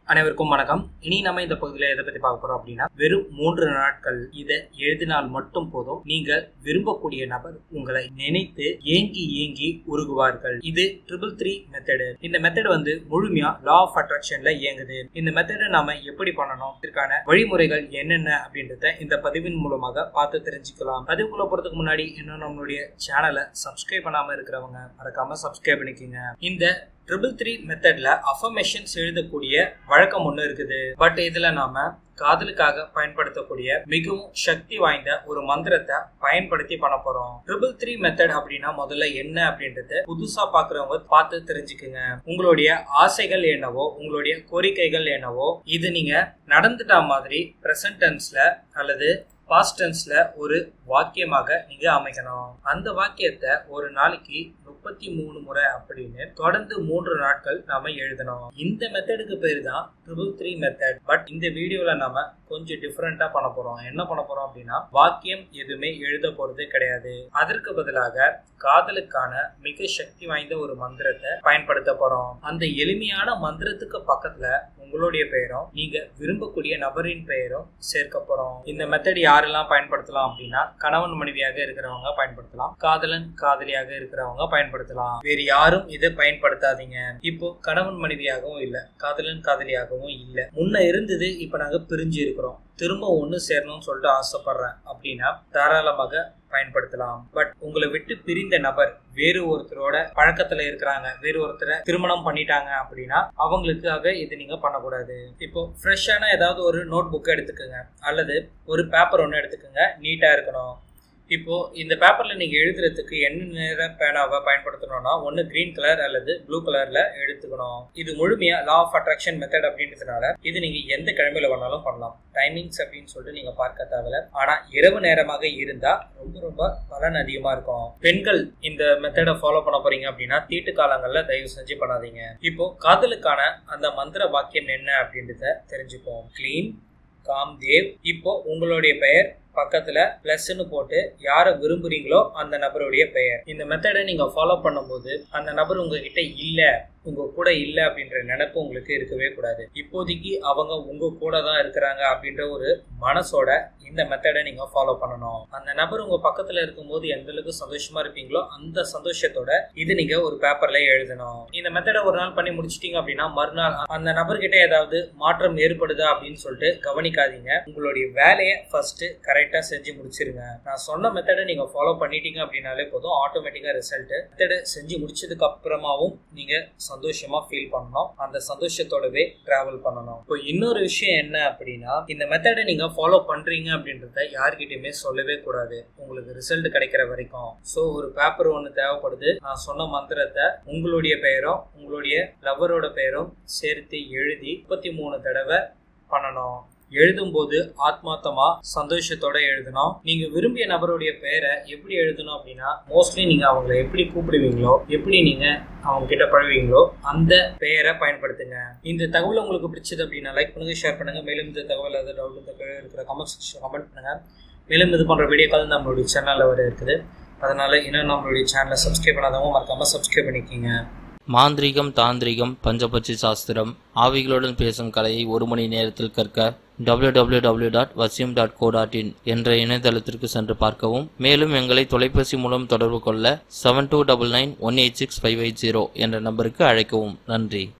அனைவருக்கும் வணக்கம் இனி நம்ம இந்த பகுதியில் எதை பத்தி பார்க்க போறோம் அப்படின்னா வெறும் மூன்று நாட்கள் இதை எழுதினால் மட்டும் போதும் நீங்கள் விரும்பக்கூடிய நபர் உங்களை நினைத்து ஏங்கி ஏங்கி உருகுவார்கள் இது ட்ரிபிள் த்ரீ மெத்தடு இந்த மெத்தட் வந்து முழுமையா லா ஆஃப் அட்ராக்ஷன்ல இயங்குது இந்த மெத்தடை நாம எப்படி பண்ணணும் இதற்கான வழிமுறைகள் என்னென்ன அப்படின்றத இந்த பதிவின் மூலமாக பார்த்து தெரிஞ்சுக்கலாம் பதிவுக்குள்ள போறதுக்கு முன்னாடி இன்னும் நம்மளுடைய சேனலை சப்ஸ்கிரைப் பண்ணாம இருக்கிறவங்க மறக்காம சப்ஸ்கிரைப் பண்ணிக்கோங்க இந்த ட்ரிபிள் த்ரீ மெத்தட்ல அஃபர்மேஷன்ஸ் எழுதக்கூடிய வழக்கம் ஒன்று இருக்குது பட் இதுல நாம காதலுக்காக பயன்படுத்தக்கூடிய மிகவும் சக்தி வாய்ந்த ஒரு மந்திரத்தை பயன்படுத்தி பண்ண போறோம் ட்ரிபிள் த்ரீ மெத்தட் அப்படின்னா முதல்ல என்ன அப்படின்றது புதுசா பாக்குறவங்க பார்த்து தெரிஞ்சுக்குங்க உங்களுடைய ஆசைகள் என்னவோ உங்களுடைய கோரிக்கைகள் என்னவோ இது நீங்க நடந்துட்டா மாதிரி பிரசன்ட் டென்ஸ்ல அல்லது பாஸ்ட் டென்ஸ்ல ஒரு வாக்கியமாக நீங்க அமைக்கணும் அந்த வாக்கியத்தை ஒரு நாளைக்கு முப்பத்தி மூணு முறை அப்படின்னு தொடர்ந்து மூன்று நாட்கள் நாம எழுதணும் இந்த மெத்தடுக்கு பேர் தான் ட்ரிபிள் த்ரீ மெத்தட் பட் இந்த வீடியோல நாம கொஞ்சம் டிஃப்ரெண்டா பண்ண போறோம் என்ன பண்ண போறோம் அப்படின்னா வாக்கியம் எதுவுமே எழுத போறது கிடையாது அதற்கு பதிலாக காதலுக்கான மிக சக்தி வாய்ந்த ஒரு மந்திரத்தை பயன்படுத்த போறோம் அந்த எளிமையான மந்திரத்துக்கு பக்கத்துல உங்களுடைய பெயரும் நீங்க விரும்பக்கூடிய நபரின் பெயரும் சேர்க்க போறோம் இந்த மெத்தட் யாரெல்லாம் பயன்படுத்தலாம் அப்படின்னா கணவன் மனைவியாக இருக்கிறவங்க பயன்படுத்தலாம் காதலன் காதலியாக இருக்கிறவங்க பயன்படுத்தலாம் வேறு யாரும் இதை பயன்படுத்தாதீங்க இப்போ கணவன் மனைவியாகவும் இல்ல காதலன் காதலியாகவும் இல்ல முன்ன இருந்தது இப்ப நாங்க பிரிஞ்சு இருக்கிறோம் திரும்ப ஒன்று சேரணும்னு சொல்லிட்டு ஆசைப்படுறேன் அப்படின்னா தாராளமாக பயன்படுத்தலாம் பட் உங்களை விட்டு பிரிந்த நபர் வேறு ஒருத்தரோட பழக்கத்துல இருக்கிறாங்க வேறு ஒருத்தரை திருமணம் பண்ணிட்டாங்க அப்படின்னா அவங்களுக்காக இது நீங்க பண்ணக்கூடாது இப்போ ஃப்ரெஷ்ஷான ஏதாவது ஒரு நோட் புக் எடுத்துக்கோங்க அல்லது ஒரு பேப்பர் ஒன்று எடுத்துக்கோங்க நீட்டா இருக்கணும் இப்போ இந்த பேப்பர்ல நீங்க எழுதுறதுக்கு என்ன நேர பேனாவை பயன்படுத்தணும்னா ஒன்னு கிரீன் கலர் அல்லது ப்ளூ கலர்ல எடுத்துக்கணும் இது முழுமையா லா ஆஃப் அட்ராக்ஷன் மெத்தட் அப்படின்றதுனால இது நீங்க எந்த கிழமையில வேணாலும் பண்ணலாம் டைமிங்ஸ் அப்படின்னு சொல்லிட்டு நீங்க பார்க்க தேவையில்ல ஆனா இரவு நேரமாக இருந்தா ரொம்ப ரொம்ப பலன் அதிகமா இருக்கும் பெண்கள் இந்த மெத்தடை ஃபாலோ பண்ண போறீங்க அப்படின்னா தீட்டு காலங்கள்ல தயவு செஞ்சு பண்ணாதீங்க இப்போ காதலுக்கான அந்த மந்திர வாக்கியம் என்ன அப்படின்றத தெரிஞ்சுப்போம் கிளீன் காம் தேவ் இப்போ உங்களுடைய பெயர் பக்கத்துல பிளஸ்ன்னு போட்டு யாரை விரும்புறீங்களோ அந்த நபருடைய பெயர் இந்த மெத்தடை நீங்க ஃபாலோ பண்ணும்போது அந்த நபர் உங்ககிட்ட இல்ல உங்க கூட இல்ல அப்படின்ற நினைப்பு உங்களுக்கு இருக்கவே கூடாது இப்போதைக்கு அவங்க உங்க கூட தான் இருக்கிறாங்க அப்படின்ற ஒரு மனசோட இந்த மெத்தடை நீங்க ஃபாலோ பண்ணணும் அந்த நபர் உங்க பக்கத்துல இருக்கும்போது எந்த அளவுக்கு சந்தோஷமா இருப்பீங்களோ அந்த சந்தோஷத்தோட இது நீங்க ஒரு பேப்பர்ல எழுதணும் இந்த மெத்தடை ஒரு நாள் பண்ணி முடிச்சிட்டீங்க அப்படின்னா மறுநாள் அந்த நபர்கிட்ட ஏதாவது மாற்றம் ஏற்படுதா அப்படின்னு சொல்லிட்டு கவனிக்காதீங்க உங்களுடைய வேலையை ஃபர்ஸ்ட் கரெக்டா செஞ்சு முடிச்சிருங்க நான் சொன்ன மெத்தடை நீங்க ஃபாலோ பண்ணிட்டீங்க அப்படின்னாலே போதும் ஆட்டோமேட்டிக்கா ரிசல்ட் மெத்தடை செஞ்சு முடிச்சதுக்கு அப்புறமாவும் நீங்க சந்தோஷமா ஃபீல் பண்ணணும் அந்த சந்தோஷத்தோடவே டிராவல் பண்ணணும் இப்போ இன்னொரு விஷயம் என்ன அப்படின்னா இந்த மெத்தடை நீங்க ஃபாலோ பண்றீங்க அப்படின்றத யார்கிட்டயுமே சொல்லவே கூடாது உங்களுக்கு ரிசல்ட் கிடைக்கிற வரைக்கும் ஸோ ஒரு பேப்பர் ஒன்று தேவைப்படுது நான் சொன்ன மந்திரத்தை உங்களுடைய பெயரும் உங்களுடைய லவரோட பெயரும் சேர்த்து எழுதி முப்பத்தி மூணு தடவை பண்ணணும் எழுதும்போது ஆத்மார்த்தமா சந்தோஷத்தோட எழுதணும் நீங்க விரும்பிய நபருடைய பெயரை எப்படி எழுதணும் அப்படின்னா மோஸ்ட்லி நீங்க அவங்கள எப்படி கூப்பிடுவீங்களோ எப்படி நீங்க அவங்க கிட்ட பழவீங்களோ அந்த பெயரை பயன்படுத்துங்க இந்த தகவல் உங்களுக்கு பிடிச்சது அப்படின்னா லைக் பண்ணுங்க ஷேர் பண்ணுங்க மேலும் இந்த தகவல் ஏதாவது டவுட் இந்த கீழே இருக்கிற கமெண்ட் செக்ஷன் கமெண்ட் பண்ணுங்க மேலும் இது போன்ற வீடியோக்கள் நம்மளுடைய சேனலில் வர இருக்குது அதனால இன்னும் நம்மளுடைய சேனலை சப்ஸ்கிரைப் பண்ணாதவங்க மறக்காம சப்ஸ்கிரைப் பண்ணிக்கிங்க மாந்திரிகம் தாந்திரிகம் பஞ்சபட்சி சாஸ்திரம் ஆவிகளுடன் பேசும் கலையை ஒரு மணி நேரத்தில் கற்க www.vasim.co.in டாட் வசியம் டாட் கோ டாட் இன் என்ற இணையதளத்திற்கு சென்று பார்க்கவும் மேலும் எங்களை தொலைபேசி மூலம் தொடர்பு கொள்ள seven two double nine one eight six five eight zero என்ற நம்பருக்கு அழைக்கவும் நன்றி